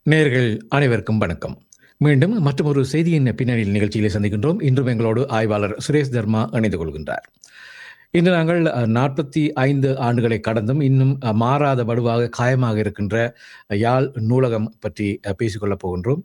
நேர்கள் அனைவருக்கும் வணக்கம் மீண்டும் மற்றொரு செய்தியின் பின்னணியில் நிகழ்ச்சியிலே சந்திக்கின்றோம் இன்றும் எங்களோடு ஆய்வாளர் சுரேஷ் தர்மா இணைந்து கொள்கின்றார் இன்று நாங்கள் நாற்பத்தி ஐந்து ஆண்டுகளை கடந்தும் இன்னும் அஹ், மாறாத வடுவாக காயமாக இருக்கின்ற யாழ் நூலகம் பற்றி அஹ், பேசிக்கொள்ளப் போகின்றோம்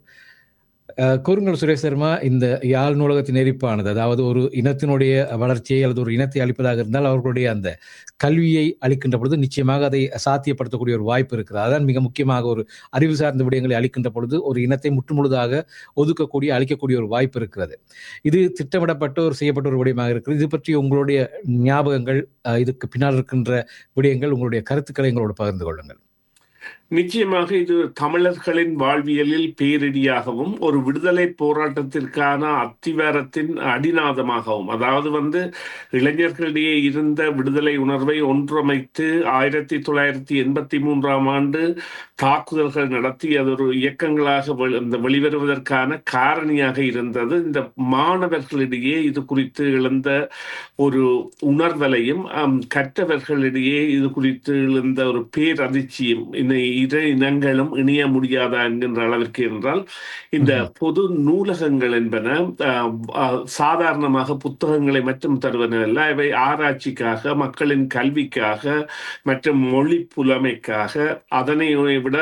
அஹ், கூறுங்கள் சுரேஷ் சர்மா இந்த யாழ் நூலகத்தின் எரிப்பானது அதாவது ஒரு இனத்தினுடைய வளர்ச்சியை அல்லது ஒரு இனத்தை அளிப்பதாக இருந்தால் அவர்களுடைய அந்த கல்வியை அளிக்கின்ற பொழுது நிச்சயமாக அதை சாத்தியப்படுத்தக்கூடிய ஒரு வாய்ப்பு இருக்கிறது அதான் மிக முக்கியமாக ஒரு அறிவு சார்ந்த விடயங்களை அளிக்கின்ற பொழுது ஒரு இனத்தை முற்றுமுழுதாக ஒதுக்கக்கூடிய அளிக்கக்கூடிய ஒரு வாய்ப்பு இருக்கிறது இது திட்டமிடப்பட்ட ஒரு செய்யப்பட்ட ஒரு விடயமாக இருக்கிறது இது பற்றி உங்களுடைய ஞாபகங்கள் அஹ், இதுக்கு பின்னால் இருக்கின்ற விடயங்கள் உங்களுடைய கருத்துக்களை எங்களோடு பகிர்ந்து கொள்ளுங்கள் நிச்சயமாக இது தமிழர்களின் வாழ்வியலில் பேரிடியாகவும் ஒரு விடுதலை போராட்டத்திற்கான அத்திவாரத்தின் அடிநாதமாகவும் அதாவது வந்து இளைஞர்களிடையே இருந்த விடுதலை உணர்வை ஒன்றமைத்து ஆயிரத்தி தொள்ளாயிரத்தி எண்பத்தி மூன்றாம் ஆண்டு தாக்குதல்கள் நடத்தி அது ஒரு இயக்கங்களாக வெளி- இந்த வெளிவருவதற்கான காரணியாக இருந்தது இந்த மாணவர்களிடையே இது குறித்து எழுந்த ஒரு உணர்வலையும் அம், கற்றவர்களிடையே இது குறித்து எழுந்த ஒரு பேரதிர்ச்சியும் இந்த இரு இனங்களும் இணைய முடியாதா என்கின்ற அளவிற்கு என்றால் இந்த பொது நூலகங்கள் என்பன அஹ், அஹ், சாதாரணமாக புத்தகங்களை மட்டும் தருவனல்ல இவை ஆராய்ச்சிக்காக மக்களின் கல்விக்காக மற்றும் மொழி புலமைக்காக அதனை விட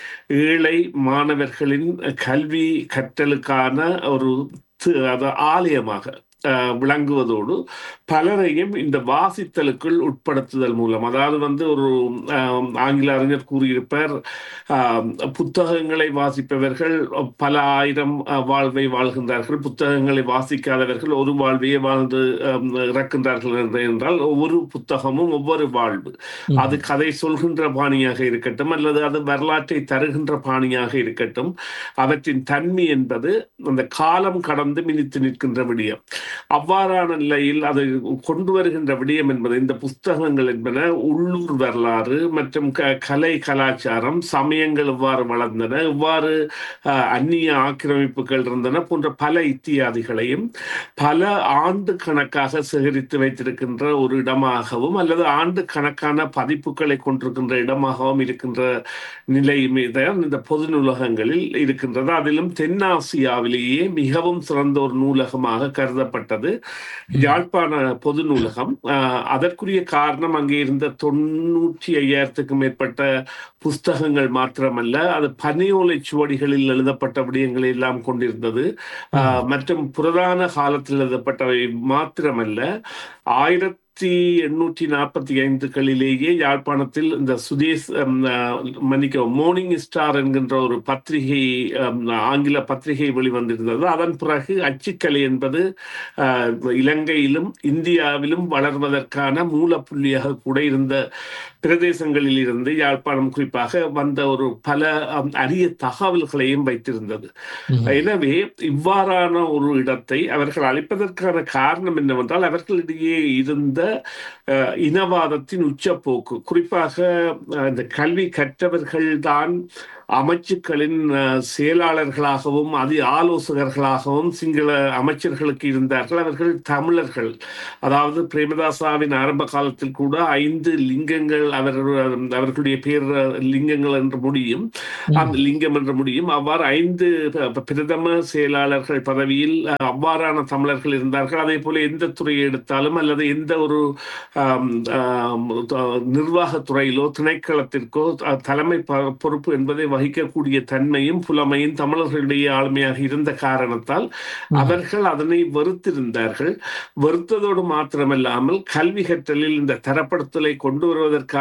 ஏழை மாணவர்களின் கல்வி கற்றலுக்கான ஒரு தி- அது ஆலயமாக அஹ், விளங்குவதோடு பலரையும் இந்த வாசித்தலுக்குள் உட்படுத்துதல் மூலம் அதாவது வந்து ஒரு ஆம், ஆங்கில அறிஞர் கூறியிருப்பார் ஆம், புத்தகங்களை வாசிப்பவர்கள் பல ஆயிரம் அஹ், வாழ்வை வாழ்கின்றார்கள் புத்தகங்களை வாசிக்காதவர்கள் ஒரு வாழ்வையே வாழ்ந்து ஆம், இறக்கின்றார்கள் என்று என்றால் ஒவ்வொரு புத்தகமும் ஒவ்வொரு வாழ்வு அது கதை சொல்கின்ற பாணியாக இருக்கட்டும் அல்லது அது வரலாற்றை தருகின்ற பாணியாக இருக்கட்டும் அவற்றின் தன்மை என்பது அந்த காலம் கடந்து மினித்து நிற்கின்ற விடயம் அவ்வாறான நிலையில் அது கொண்டு வருகின்ற விடயம் என்பது இந்த புஸ்தகங்கள் என்பன உள்ளூர் வரலாறு மற்றும் க- கலை கலாச்சாரம் சமயங்கள் எவ்வாறு வளர்ந்தன எவ்வாறு அஹ், அந்நிய ஆக்கிரமிப்புகள் இருந்தன போன்ற பல இத்தியாதிகளையும் பல ஆண்டு கணக்காக சேகரித்து வைத்திருக்கின்ற ஒரு இடமாகவும் அல்லது ஆண்டு கணக்கான பதிப்புகளை கொண்டிருக்கின்ற இடமாகவும் இருக்கின்ற நிலையுமே தான் இந்த பொது நூலகங்களில் இருக்கின்றது அதிலும் தென்னாசியாவிலேயே மிகவும் சிறந்த ஒரு நூலகமாக கருதப்பட்டது யாழ்ப்பாண பொது நூலகம் ஆஹ், அதற்குரிய காரணம் அங்கே இருந்த தொண்ணூற்றி ஐயாயிரத்துக்கும் மேற்பட்ட புஸ்தகங்கள் மாத்திரமல்ல அது பனியோலை சுவடிகளில் எழுதப்பட்ட விடயங்களை எல்லாம் கொண்டிருந்தது ஆஹ், மற்றும் புரதான காலத்தில் எழுதப்பட்டவை மாத்திரமல்ல ஆயிரத்தி எண்ணூற்றி நாற்பத்தி ஐந்துகளிலேயே யாழ்ப்பாணத்தில் இந்த சுதேஸ் மன்னிக்க மோர்னிங் ஸ்டார் என்கின்ற ஒரு பத்திரிகை ஹம், ஆங்கில பத்திரிகை வெளிவந்திருந்தது அதன் பிறகு அச்சுக்கலை என்பது ஆஹ், இலங்கையிலும் இந்தியாவிலும் வளர்வதற்கான மூலப்புள்ளியாக கூட இருந்த பிரதேசங்களில் இருந்து யாழ்ப்பாணம் குறிப்பாக வந்த ஒரு பல ஹம், அரிய தகவல்களையும் வைத்திருந்தது எனவே இவ்வாறான ஒரு இடத்தை அவர்கள் அளிப்பதற்கான காரணம் என்னவென்றால் அவர்களிடையே இருந்த அஹ், இனவாதத்தின் உச்சப்போக்கு குறிப்பாக அஹ், இந்த கல்வி கற்றவர்கள்தான் அமைச்சுக்களின் அஹ், செயலாளர்களாகவும் அதி ஆலோசகர்களாகவும் சிங்கள அமைச்சர்களுக்கு இருந்தார்கள் அவர்கள் தமிழர்கள் அதாவது பிரேமதாசாவின் ஆரம்ப காலத்தில் கூட ஐந்து லிங்கங்கள் அவர் அவர்களுடைய பேர் லிங்கங்கள் என்று முடியும் அந்த லிங்கம் என்று முடியும் அவ்வாறு ஐந்து ப- பிரதம செயலாளர்கள் பதவியில் அஹ், அவ்வாறான தமிழர்கள் இருந்தார்கள் அதே போல எந்த துறையை எடுத்தாலும் அல்லது எந்த ஒரு ஆம், ஆம், த- நிர்வாகத்துறையிலோ திணைக்களத்திற்கோ த- தலைமை ப- பொறுப்பு என்பதை வகிக்கக்கூடிய தன்மையும் புலமையும் தமிழர்களுடைய ஆளுமையாக இருந்த காரணத்தால் அவர்கள் அதனை வெறுத்திருந்தார்கள் வெறுத்ததோடு மாத்திரமல்லாமல் கல்வி கற்றலில் இந்த தரப்படுத்தலை கொண்டு வருவதற்கான